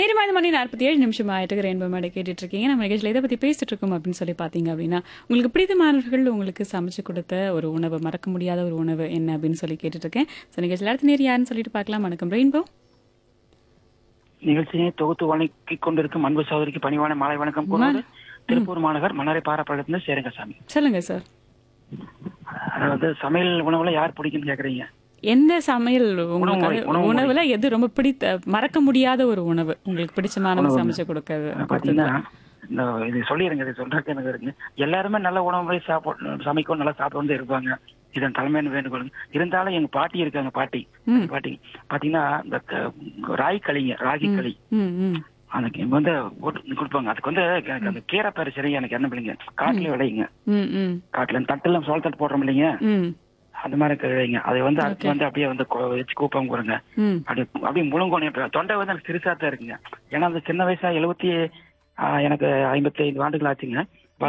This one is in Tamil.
நேரம் ஐந்து மணி நாற்பத்தி ஏழு நிமிஷம் ஆயிட்டு ரெயின்போ மேடை கேட்டுட்டு இருக்கீங்க நம்ம நிகழ்ச்சியில் இதை பத்தி பேசிட்டு இருக்கோம் அப்படின்னு சொல்லி பாத்தீங்க அப்படின்னா உங்களுக்கு பிடித்தமானவர்கள் உங்களுக்கு சமைச்சு கொடுத்த ஒரு உணவு மறக்க முடியாத ஒரு உணவு என்ன அப்படின்னு சொல்லி கேட்டுட்டு இருக்கேன் ஸோ நிகழ்ச்சியில் அடுத்த நேரம் யாருன்னு சொல்லிட்டு பார்க்கலாம் வணக்கம் ரெயின்போ நிகழ்ச்சியை தொகுத்து வழங்கிக் கொண்டிருக்கும் அன்பு சகோதரிக்கு பணிவான மாலை வணக்கம் கூறுவது திருப்பூர் மாநகர் மணரை பாரப்பாளையத்திலிருந்து சேரங்கசாமி சொல்லுங்க சார் அதாவது சமையல் உணவுல யார் பிடிக்கும்னு கேக்குறீங்க எந்த சமையல் உங்களுக்கு உணவு முறை, அது- உணவு முறை. உணவுல எது ரொம்ப பிடித்த மறக்க முடியாத ஒரு உணவு உங்களுக்கு பிடிச்சமானவங்க சமைச்சு கொடுக்கறது பாத்தீங்கன்னா இந்த இது சொல்லிடுங்க இது சொல்றதுக்கு எனக்கு இருக்குங்க எல்லாருமே நல்ல உணவு முறை சாப்பிட சமைக்கும் நல்லா சாப்பிட்டு வந்து இருப்பாங்க இதன் தலைமையான வேண்டுகோள் இருந்தாலும் எங்க பாட்டி இருக்காங்க பாட்டி ம். பாட்டி பாத்தீங்கன்னா இந்த க- ராகி களிங்க ராகி களி ம் ம் அதுக்கு இங்க வந்து போட்டு கொடுப்பாங்க அதுக்கு வந்து எனக்கு அந்த கீரை பேர் சரி எனக்கு என்ன பிள்ளைங்க காட்டுல விளையுங்க ம் ம் காட்டுல இந்த தட்டுல சோள தட்டு போடுறோம் இல்லைங்க ம் அந்த மாதிரி கிடையாதுங்க அதை வந்து அடுத்து வந்து அப்படியே வந்து கொ- வச்சு கூப்பம் கொடுங்க ம் அப்படி அப்படியே முழுங்கோணம் தொண்டை வந்து எனக்கு சிறுசா தான் இருக்குங்க ஏன்னா அந்த சின்ன வயசா எழுபத்தி எனக்கு ஐம்பத்தி ஐந்து ஆண்டுகள் ஆச்சுங்க